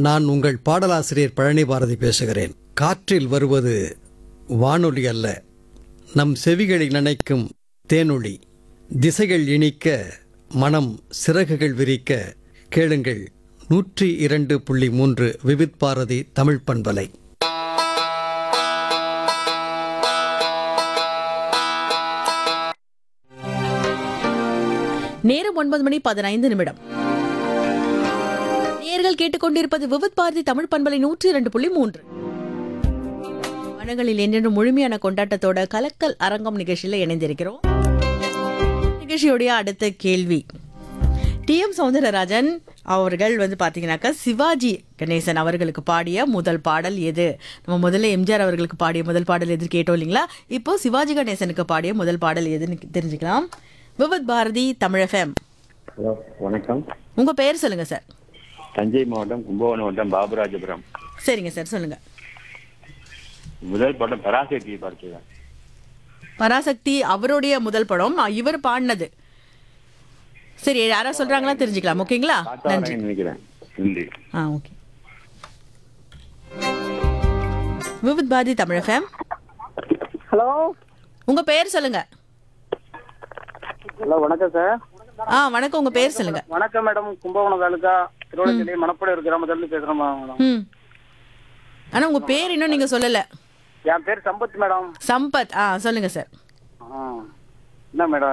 நான் உங்கள் பாடலாசிரியர் பழனி பாரதி பேசுகிறேன் காற்றில் வருவது வானொலி அல்ல நம் செவிகளை நினைக்கும் தேனொளி திசைகள் இனிக்க மனம் சிறகுகள் விரிக்க கேளுங்கள் நூற்றி இரண்டு புள்ளி மூன்று விவித் பாரதி தமிழ் பண்பலை நேரம் ஒன்பது மணி பதினைந்து நிமிடம் நேர்கள் கேட்டுக்கொண்டிருப்பது விவித் பாரதி தமிழ் பண்பலை நூற்றி இரண்டு புள்ளி மூன்று வனங்களில் என்றென்றும் முழுமையான கொண்டாட்டத்தோட கலக்கல் அரங்கம் நிகழ்ச்சியில இணைந்திருக்கிறோம் நிகழ்ச்சியுடைய அடுத்த கேள்வி டி எம் சௌந்தரராஜன் அவர்கள் வந்து பாத்தீங்கன்னாக்கா சிவாஜி கணேசன் அவர்களுக்கு பாடிய முதல் பாடல் எது நம்ம முதல்ல எம்ஜிஆர் அவர்களுக்கு பாடிய முதல் பாடல் எது கேட்டோம் இல்லைங்களா இப்போ சிவாஜி கணேசனுக்கு பாடிய முதல் பாடல் எதுன்னு தெரிஞ்சுக்கலாம் விவித் பாரதி தமிழ் எஃப்எம் ஹலோ வணக்கம் உங்க பெயர் சொல்லுங்க சார் தஞ்சை மாவட்டம் கும்பகோணம் மாவட்டம் பாபுராஜபுரம் சரிங்க சார் சொல்லுங்க முதல் படம் பராசக்தியை பார்த்தேன் பராசக்தி அவருடைய முதல் படம் அ, இவர் பாடினது சரி யாரா சொல்றாங்களா தெரிஞ்சுக்கலாம் ஓகேங்களா நன்றி பார்த்தா நினைக்கிறேன் ஹிந்தி ஆ okay Vividh Bharati Tamil FM hello உங்க பெயர் சொல்லுங்க ஹலோ வணக்கம் சார் ஆ வணக்கம் உங்க பெயர் சொல்லுங்க வணக்கம் மேடம் கும்பகோணம் தாலுக்கா திருவள்ளஞ்சிலை மணப்படையூர் கிராமத்துல பேசுறேன் மேடம் ம் ஆனா உங்க பேர் இன்னும் நீங்க சொல்லல என் பேர் சம்பத் மேடம் சம்பத் ஆ சொல்லுங்க சார் ஆ என்ன மேடம்